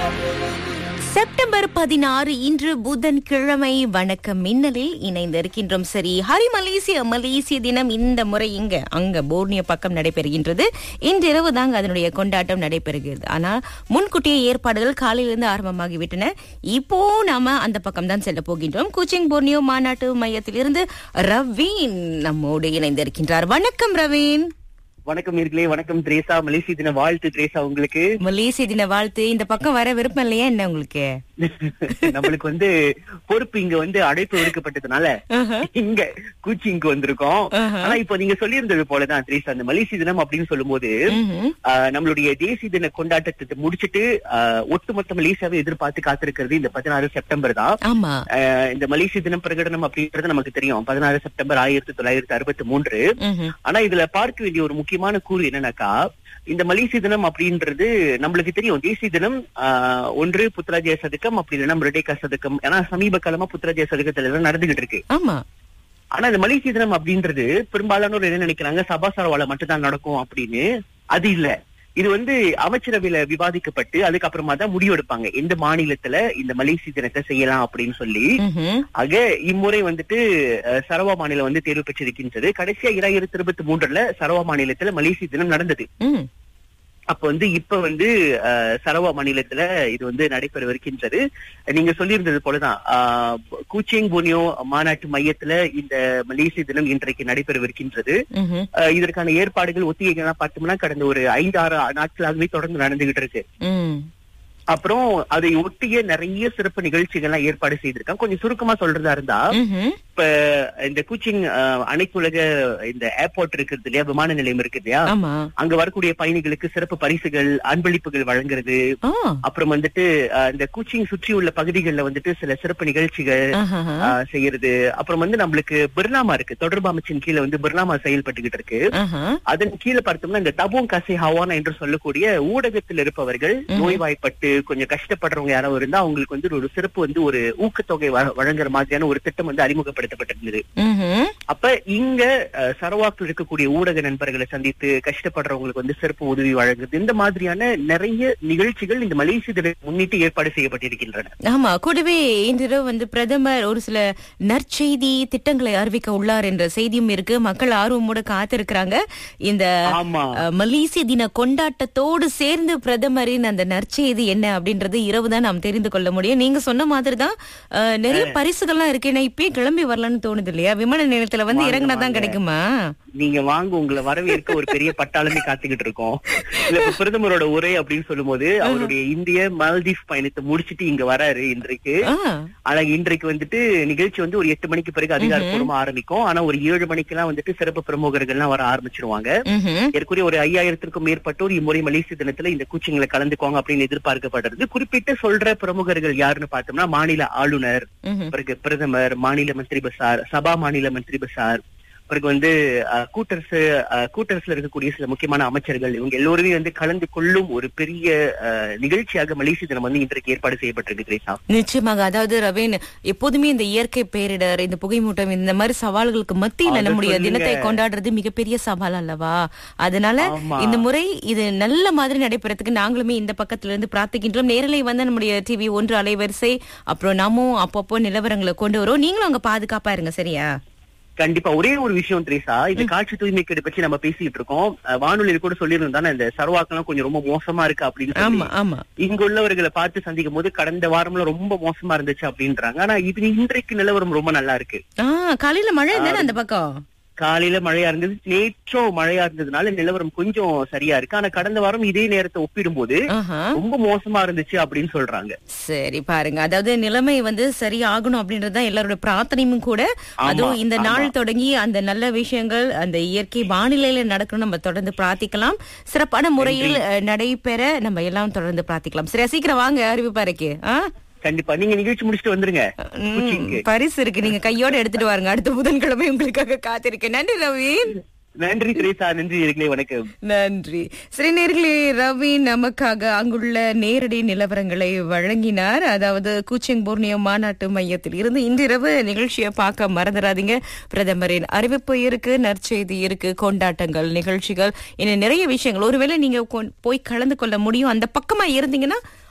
September பதினாறு இன்று புதன்கிழமை வணக்கம் மின்னலில் இணைந்திருக்கின்றோம் சரி ஹரி மலேசிய மலேசிய தினம் இந்த முறை இங்க அங்க போர்னியோ பக்கம் நடைபெறுகின்றது இன்றிரவு தாங்க அதனுடைய கொண்டாட்டம் நடைபெறுகிறது ஆனால் முன்கூட்டிய ஏற்பாடுகள் காலையிலிருந்து ஆரம்பமாகிவிட்டன இப்போ நாம அந்த பக்கம் தான் செல்ல போகின்றோம் கூச்சிங் போர்னியோ மாநாட்டு மையத்திலிருந்து ரவீன் நம்மோடு இணைந்திருக்கின்றார் வணக்கம் ரவீன் வணக்கம் நேர்களே வணக்கம் திரேசா மலேசிய தின வாழ்த்து திரேசா உங்களுக்கு மலேசிய தின வாழ்த்து இந்த பக்கம் வர விருப்பம் இல்லையா என்ன உங்களுக்கு நம்மளுக்கு வந்து பொறுப்பு இங்க வந்து அழைப்பு விடுக்கப்பட்டதுனால இங்க கூச்சிங்க்கு வந்திருக்கோம் ஆனா இப்போ நீங்க சொல்லியிருந்தது போலதான் திரேசா அந்த மலேசிய தினம் அப்படின்னு சொல்லும்போது ம்ஹும். ஆஹ், நம்மளுடைய தேசிய தின கொண்டாட்டத்தை முடிச்சிட்டு ஆஹ், ஒட்டுமொத்த மலேசியாவை எதிர்பார்த்து காத்திருக்கிறது இந்த பதினாறு செப்டம்பர் தான் ஆமா ஆஹ், இந்த மலேசிய தினம் பிரகடனம் அப்படின்றது நமக்கு தெரியும் பதினாறு செப்டம்பர் ஆயிரத்தி தொள்ளாயிரத்தி அறுபத்தி மூன்று ம்ஹும். ஆனா ஆனா இதுல பார்க்க வேண்டிய ஒரு முக்கியமான கூறு என்னன்னாக்கா இந்த மலேசிய தினம் அப்படின்றது நம்மளுக்கு தெரியும் தேசிய தினம் ஆஹ், ஒன்று புத்ராஜய சதுக்கம் அப்படி இல்லைன்னா மிருடேகா சதுக்கம் ஏன்னா சமீப காலமா புத்ராஜய சதுக்கத்துல எல்லாம் நடந்துகிட்டு இருக்கு ஆமா ஆனா இந்த மலேசிய தினம் அப்படின்றது பெரும்பாலானோர் என்ன நினைக்கிறாங்க சபாசாரவால மட்டும்தான் நடக்கும் அப்படின்னு அது இல்ல இது வந்து அமைச்சரவையில விவாதிக்கப்பட்டு அதுக்கப்புறமா தான் முடிவெடுப்பாங்க எந்த மாநிலத்துல இந்த மலேசிய தினத்தை செய்யலாம் அப்படின்னு சொல்லி ம்ஹும். ஆக இம்முறை வந்துட்டு அஹ், சரவா மாநிலம் வந்து தேர்வு பெற்றிருக்கின்றது கடைசியா இரண்டாயிரத்தி இருபத்தி மூன்றுல சரவா மாநிலத்துல மலேசிய தினம் நடந்தது ம். அப்ப வந்து இப்ப வந்து அஹ், சரவா மாநிலத்துல இது வந்து நடைபெறவிருக்கின்றது நீங்க சொல்லியிருந்தது போலதான் அஹ், கூச்சிங் புனியோ மாநாட்டு மையத்துல இந்த மலேசிய தினம் இன்றைக்கு நடைபெறவிருக்கின்றது ம்ஹும். அஹ், இதற்கான ஏற்பாடுகள் ஒத்திகைகள்லாம் பார்த்தோம்னா கடந்த ஒரு ஐந்து ஆறு நாட்களாகவே தொடர்ந்து நடந்துகிட்டு இருக்கு ம். அப்புறம் அதை ஒட்டிய நிறைய சிறப்பு நிகழ்ச்சிகள்லாம் ஏற்பாடு செய்திருக்காங்க கொஞ்சம் சுருக்கமா சொல்றதா இருந்தா ம்ஹும். இப்ப இந்த கூச்சிங் அஹ், அனைத்துலக இந்த ஏர்போர்ட் இருக்குது இல்லையா விமான நிலையம் இருக்கு இல்லையா ஆமா அங்க வரக்கூடிய பயணிகளுக்கு சிறப்பு பரிசுகள் அன்பளிப்புகள் வழங்குறது ஆ. அப்புறம் வந்துட்டு அஹ், இந்த கூச்சிங் சுற்றி உள்ள பகுதிகளில் வந்துட்டு சில சிறப்பு நிகழ்ச்சிகள் ஆஹாஹா. அஹ், செய்யறது அப்புறம் வந்து நம்மளுக்கு பிர்னாமா இருக்கு தொடர்பு அமைச்சின் கீழே வந்து பிர்னாமா செயல்பட்டுக்கிட்டு இருக்கு ஆஹா. அதன் கீழே பார்த்தோம்னா இந்த தபோங் கசை ஹவானா என்று சொல்லக்கூடிய ஊடகத்தில் இருப்பவர்கள் நோய்வாய்ப்பட்டு கொஞ்சம் கஷ்டப்படுறவங்க யாராவது இருந்தா அவங்களுக்கு வந்து ஒரு சிறப்பு வந்து ஒரு ஊக்கத்தொகை வ- வழங்குற மாதிரியான ஒரு திட்டம் வந்து அறிமுகப்படுத்தப்பட்டிருந்தது ம்ஹும். அப்ப இங்க அஹ், சரவாக்கில் இருக்கக்கூடிய ஊடக நண்பர்களை சந்தித்து கஷ்டப்படுறவங்களுக்கு வந்து சிறப்பு உதவி வழங்குது இந்த மாதிரியான நிறைய நிகழ்ச்சிகள் இந்த மலேசிய தினம் முன்னிட்டு ஏற்பாடு செய்யப்பட்டிருக்கின்றன ஆமா கூடவே இன்றிரவு வந்து பிரதமர் ஒரு சில நற்செய்தி திட்டங்களை அறிவிக்க உள்ளார் என்ற செய்தியும் இருக்கு மக்கள் ஆர்வமோட காத்திருக்கிறாங்க இந்த ஆமா அஹ், மலேசிய தின கொண்டாட்டத்தோடு சேர்ந்து பிரதமரின் அந்த நற்செய்தி என்ன அப்படின்றது இரவு தான் நாம் தெரிந்து கொள்ள முடியும் நீங்க சொன்ன மாதிரி தான் அஹ், நிறைய பரிசுகள்லாம் இருக்கு ஏன்னா இப்பயே கிளம்பி வரலாம்னு தோணுது இல்லையா விமான நிலையத்துல வந்து வாங்க, இறங்கினா தான் வாங்க. கிடைக்குமா நீங்க வாங்க உங்களை வரவேற்க ஒரு பெரிய பட்டாளமே காத்துக்கிட்டு இருக்கோம் இல்ல இப்ப பிரதமரோட உரை அப்படின்னு சொல்லும்போது அவருடைய இந்திய மால்தீவ் பயணத்தை முடிச்சிட்டு இங்க வராரு இன்றைக்கு ஆ, ஆனா இன்றைக்கு வந்துட்டு நிகழ்ச்சி வந்து ஒரு எட்டு மணிக்கு பிறகு அதிகாரப்பூர்வமா ஆரம்பிக்கும் ஆனா ஒரு ஏழு மணிக்கெல்லாம் வந்துட்டு சிறப்பு பிரமுகர்கள்லாம் வர ஆரம்பிச்சிருவாங்க ம்ஹும். ஏற்குறைய ஒரு ஐயாயிரத்திற்கும் மேற்பட்டோர் இம்முறை மலேசிய தினத்துல இந்த கூச்சிங்களை கலந்துக்குவாங்க அப்படின்னு எதிர்பார்க்கப்படுறது குறிப்பிட்டு சொல்ற பிரமுகர்கள் யாருன்னு பார்த்தோம்னா மாநில ஆளுநர் ம்ஹும். பிறகு பிரதமர் மாநில மந்திரி பசார் சபா மாநில மந்திரி பசார் பிறகு வந்து அஹ், கூட்டரசு அஹ், கூட்டரசுல இருக்கக்கூடிய சில முக்கியமான அமைச்சர்கள் இவங்க எல்லோருமே வந்து கலந்து கொள்ளும் ஒரு பெரிய அஹ், நிகழ்ச்சியாக மலேசிய தினம் வந்து இன்றைக்கு ஏற்பாடு செய்யப்பட்டிருக்கு திரேசா நிச்சயமாக அதாவது ரவீன் எப்போதுமே இந்த இயற்கை பேரிடர் இந்த புகைமூட்டம் இந்த மாதிரி சவால்களுக்கு மத்தியில அத நம்முடைய சொல்லுங்க. தினத்தை கொண்டாடுறது மிகப்பெரிய சவால் அல்லவா அதனால ஆமா. இந்த முறை இது நல்ல மாதிரி நடைபெறதுக்கு நாங்களுமே இந்த பக்கத்துல இருந்து பிரார்த்திக்கின்றோம் நேரலை வந்து நம்முடைய டிவி ஒன்று அலைவரிசை அப்புறம் நாமும் அப்பப்போ நிலவரங்களை கொண்டு வரோம் நீங்களும் அங்க பாதுகாப்பா இருங்க சரியா கண்டிப்பா ஒரே ஒரு விஷயம் திரேசா இந்த காட்சி தூய்மைக்கேடு பற்றி நம்ம பேசிட்டு இருக்கோம் அஹ், வானொலியில் கூட சொல்லியிருந்தோம் இந்த சர்வாக்கெல்லாம் கொஞ்சம் ரொம்ப மோசமா இருக்கு அப்படின்னு சொல்லி ஆமா ஆமா இங்க உள்ளவர்களை பார்த்து சந்திக்கும் போது கடந்த வாரம்ல ரொம்ப மோசமா இருந்துச்சு அப்படின்றாங்க ஆனா இது இன்றைக்கு நிலவரம் ரொம்ப நல்லா இருக்கு ஆஹ் காலையில மழை தானே அந்த பக்கம் காலையில மழையா இருந்தது நேற்றும் மழையா இருந்ததுனால நிலவரம் கொஞ்சம் சரியா இருக்கு ஆனா கடந்த வாரம் இதே நேரத்தை ஒப்பிடும்போது ஆஹா ரொம்ப மோசமா இருந்துச்சு அப்படின்னு சொல்றாங்க சரி பாருங்க அதாவது நிலைமை வந்து சரியாகணும் அப்படின்றதுதான் எல்லாரோட பிரார்த்தனையும் கூட ஆமா, அதுவும் இந்த ஆமா. நாள் தொடங்கி அந்த நல்ல விஷயங்கள் அந்த இயற்கை வானிலையில நடக்கணும் நம்ம தொடர்ந்து பிரார்த்திக்கலாம் சிறப்பான முறையில் அஹ், நடைபெற நம்ம எல்லாம் தொடர்ந்து பிரார்த்திக்கலாம் சரியா சீக்கிரம் வாங்க அறிவிப்பாருக்கு ஆ? கண்டிப்பா நீங்க நிகழ்ச்சி முடிச்சுட்டு வந்துருங்க ம், கொச்சிக்கு. பரிசு இருக்கு நீங்க கையோட எடுத்துட்டு வாருங்க அடுத்த புதன்கிழமை உங்களுக்காக காத்திருக்கேன் நன்றி ரவீன் நன்றி திரேசா நன்றி இருக்கலே வணக்கம் நன்றி சரி நேர்களே ரவி நமக்காக அங்குள்ள நேரடி நிலவரங்களை வழங்கினார் அதாவது கூச்சிங் போர்னியோ மாநாட்டு மையத்தில் இருந்து இன்றிரவு நிகழ்ச்சியை பார்க்க மறந்துடாதீங்க பிரதமரின் அறிவிப்பு இருக்கு நற்செய்தி இருக்கு கொண்டாட்டங்கள் நிகழ்ச்சிகள் இன்னும் நிறைய விஷயங்கள் ஒருவேளை நீங்க கொ- போய் கலந்து கொள்ள முடியும் அந்த பக்கமா இருந்தீங்கன்னா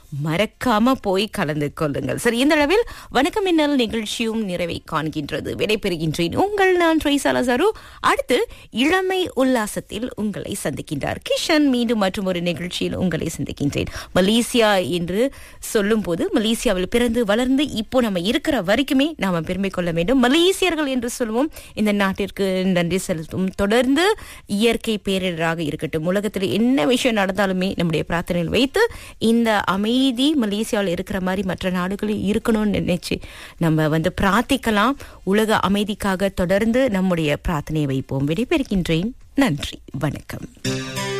மறக்காம போய் கலந்து கொள்ளுங்கள் சரி இந்த அளவில் வணக்கம் மின்னல் நிகழ்ச்சியும் நிறைவை காண்கின்றது விடைபெறுகின்றேன் உங்கள் நான் ட்ரைசாலசாரு அடுத்து இளமை உல்லாசத்தில் உங்களை சந்திக்கின்றார் கிஷன் மீண்டும் மற்றும் ஒரு நிகழ்ச்சியில் உங்களை சந்திக்கின்றேன் மலேசியா என்று சொல்லும் போது மலேசியாவில் பிறந்து வளர்ந்து இப்போ நம்ம இருக்கிற வரைக்குமே நாம பெருமை கொள்ள வேண்டும் மலேசியர்கள் என்று சொல்லுவோம் இந்த நாட்டிற்கு நன்றி செலுத்தும் தொடர்ந்து இயற்கை பேரிடராக இருக்கட்டும் உலகத்தில் என்ன விஷயம் நடந்தாலுமே நம்முடைய பிரார்த்தனையில் வைத்து இந்த அமைதி மலேசியாவில் இருக்கிற மாதிரி மற்ற நாடுகளில் இருக்கணும்னு நினைச்சு நம்ம வந்து பிரார்த்திக்கலாம் உலக அமைதிக்காக தொடர்ந்து நம்முடைய பிரார்த்தனையை வைப்போம் விடைபெறுகின்றேன் நன்றி வணக்கம்